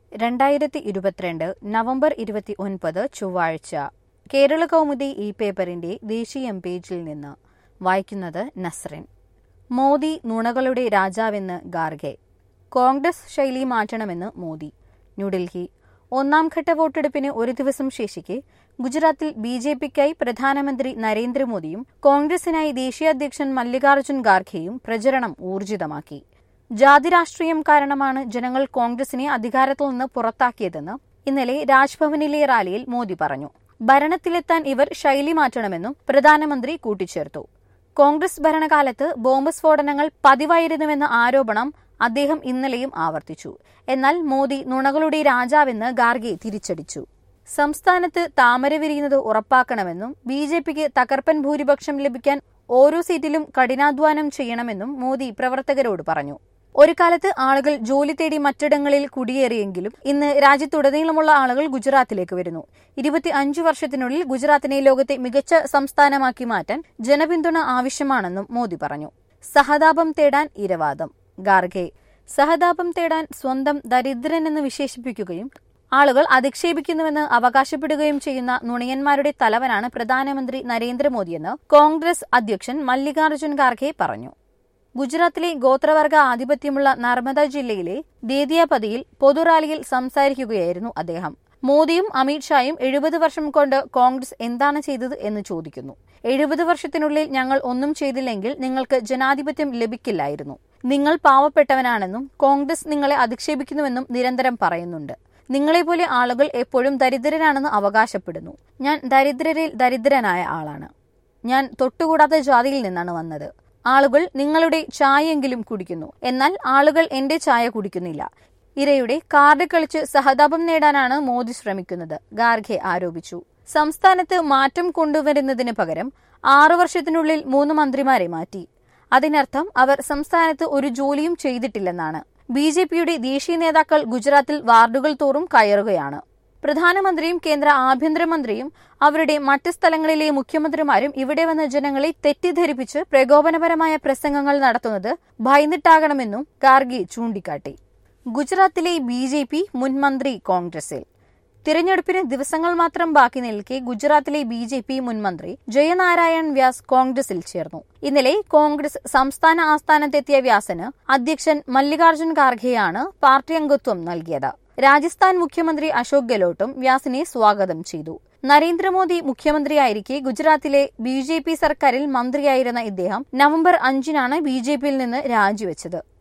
രണ്ടായിരത്തി ഇരുപത്തിരണ്ട് നവംബർ ഇരുപത്തി ഒൻപത് ചൊവ്വാഴ്ച കേരള കൗമുദി ഈ പേപ്പറിന്റെ ദേശീയ പേജിൽ നിന്ന് വായിക്കുന്നത് നസ്റിൻ മോദി നുണകളുടെ രാജാവെന്ന് ഗാർഗെ കോൺഗ്രസ് ശൈലി മാറ്റണമെന്ന് മോദി ന്യൂഡൽഹി ഒന്നാം ഘട്ട വോട്ടെടുപ്പിന് ഒരു ദിവസം ശേഷിക്കെ ഗുജറാത്തിൽ ബി ജെ പിക്കായി പ്രധാനമന്ത്രി നരേന്ദ്രമോദിയും കോൺഗ്രസിനായി ദേശീയ അധ്യക്ഷൻ മല്ലികാർജ്ജുൻ ഖാർഖെയും പ്രചരണം ഊർജിതമാക്കി ജാതി രാഷ്ട്രീയം കാരണമാണ് ജനങ്ങൾ കോൺഗ്രസിനെ അധികാരത്തിൽ നിന്ന് പുറത്താക്കിയതെന്ന് ഇന്നലെ രാജ്ഭവനിലെ റാലിയിൽ മോദി പറഞ്ഞു ഭരണത്തിലെത്താൻ ഇവർ ശൈലി മാറ്റണമെന്നും പ്രധാനമന്ത്രി കൂട്ടിച്ചേർത്തു കോൺഗ്രസ് ഭരണകാലത്ത് ബോംബ് സ്ഫോടനങ്ങൾ പതിവായിരുന്നുവെന്ന ആരോപണം അദ്ദേഹം ഇന്നലെയും ആവർത്തിച്ചു എന്നാൽ മോദി നുണകളുടെ രാജാവെന്ന് ഗാർഗെ തിരിച്ചടിച്ചു സംസ്ഥാനത്ത് താമര വിരിയുന്നത് ഉറപ്പാക്കണമെന്നും ബി ജെ പിക്ക് തകർപ്പൻ ഭൂരിപക്ഷം ലഭിക്കാൻ ഓരോ സീറ്റിലും കഠിനാധ്വാനം ചെയ്യണമെന്നും മോദി പ്രവർത്തകരോട് പറഞ്ഞു ഒരു കാലത്ത് ആളുകൾ ജോലി തേടി മറ്റിടങ്ങളിൽ കുടിയേറിയെങ്കിലും ഇന്ന് രാജ്യത്തുടനീളമുള്ള ആളുകൾ ഗുജറാത്തിലേക്ക് വരുന്നു ഇരുപത്തി അഞ്ചു വർഷത്തിനുള്ളിൽ ഗുജറാത്തിനെ ലോകത്തെ മികച്ച സംസ്ഥാനമാക്കി മാറ്റാൻ ജനപിന്തുണ ആവശ്യമാണെന്നും മോദി പറഞ്ഞു സഹതാപം തേടാൻ ഇരവാദം ഗാർഗെ സഹതാപം തേടാൻ സ്വന്തം ദരിദ്രനെന്ന് വിശേഷിപ്പിക്കുകയും ആളുകൾ അധിക്ഷേപിക്കുന്നുവെന്ന് അവകാശപ്പെടുകയും ചെയ്യുന്ന നുണയന്മാരുടെ തലവനാണ് പ്രധാനമന്ത്രി നരേന്ദ്രമോദിയെന്ന് കോൺഗ്രസ് അധ്യക്ഷൻ മല്ലികാർജ്ജുൻ ഖാർഗെ പറഞ്ഞു ഗുജറാത്തിലെ ഗോത്രവർഗ ആധിപത്യമുള്ള നർമ്മദ ജില്ലയിലെ ദേദിയാപതിയിൽ പൊതുറാലിയിൽ സംസാരിക്കുകയായിരുന്നു അദ്ദേഹം മോദിയും അമിത്ഷായും എഴുപത് വർഷം കൊണ്ട് കോൺഗ്രസ് എന്താണ് ചെയ്തത് എന്ന് ചോദിക്കുന്നു എഴുപത് വർഷത്തിനുള്ളിൽ ഞങ്ങൾ ഒന്നും ചെയ്തില്ലെങ്കിൽ നിങ്ങൾക്ക് ജനാധിപത്യം ലഭിക്കില്ലായിരുന്നു നിങ്ങൾ പാവപ്പെട്ടവനാണെന്നും കോൺഗ്രസ് നിങ്ങളെ അധിക്ഷേപിക്കുന്നുവെന്നും നിരന്തരം പറയുന്നുണ്ട് നിങ്ങളെപ്പോലെ ആളുകൾ എപ്പോഴും ദരിദ്രരാണെന്ന് അവകാശപ്പെടുന്നു ഞാൻ ദരിദ്രരിൽ ദരിദ്രനായ ആളാണ് ഞാൻ തൊട്ടുകൂടാത്ത ജാതിയിൽ നിന്നാണ് വന്നത് ആളുകൾ നിങ്ങളുടെ ചായയെങ്കിലും കുടിക്കുന്നു എന്നാൽ ആളുകൾ എന്റെ ചായ കുടിക്കുന്നില്ല ഇരയുടെ കാർഡ് കളിച്ച് സഹതാപം നേടാനാണ് മോദി ശ്രമിക്കുന്നത് ഗാർഖെ ആരോപിച്ചു സംസ്ഥാനത്ത് മാറ്റം കൊണ്ടുവരുന്നതിന് പകരം ആറു വർഷത്തിനുള്ളിൽ മൂന്ന് മന്ത്രിമാരെ മാറ്റി അതിനർത്ഥം അവർ സംസ്ഥാനത്ത് ഒരു ജോലിയും ചെയ്തിട്ടില്ലെന്നാണ് ബി ജെ പിയുടെ ദേശീയ നേതാക്കൾ ഗുജറാത്തിൽ വാർഡുകൾ തോറും കയറുകയാണ് പ്രധാനമന്ത്രിയും കേന്ദ്ര ആഭ്യന്തരമന്ത്രിയും അവരുടെ മറ്റ് സ്ഥലങ്ങളിലെ മുഖ്യമന്ത്രിമാരും ഇവിടെ വന്ന ജനങ്ങളെ തെറ്റിദ്ധരിപ്പിച്ച് പ്രകോപനപരമായ പ്രസംഗങ്ങൾ നടത്തുന്നത് ഭയന്നിട്ടാകണമെന്നും ഗാർഗി ചൂണ്ടിക്കാട്ടി ഗുജറാത്തിലെ ബി ജെ പി മുൻമന്ത്രി കോൺഗ്രസിൽ തിരഞ്ഞെടുപ്പിന് ദിവസങ്ങൾ മാത്രം ബാക്കി നിൽക്കെ ഗുജറാത്തിലെ ബി ജെ പി മുൻമന്ത്രി ജയനാരായൺ വ്യാസ് കോൺഗ്രസിൽ ചേർന്നു ഇന്നലെ കോൺഗ്രസ് സംസ്ഥാന ആസ്ഥാനത്തെത്തിയ വ്യാസന് അധ്യക്ഷൻ മല്ലികാർജ്ജുൻ ഖാർഗെയാണ് പാർട്ടി അംഗത്വം നൽകിയത് രാജസ്ഥാൻ മുഖ്യമന്ത്രി അശോക് ഗെലോട്ടും വ്യാസിനെ സ്വാഗതം ചെയ്തു നരേന്ദ്രമോദി മുഖ്യമന്ത്രിയായിരിക്കെ ഗുജറാത്തിലെ ബി ജെ പി സർക്കാരിൽ മന്ത്രിയായിരുന്ന ഇദ്ദേഹം നവംബർ അഞ്ചിനാണ് ബി ജെ പിയിൽ നിന്ന് രാജിവെച്ചത്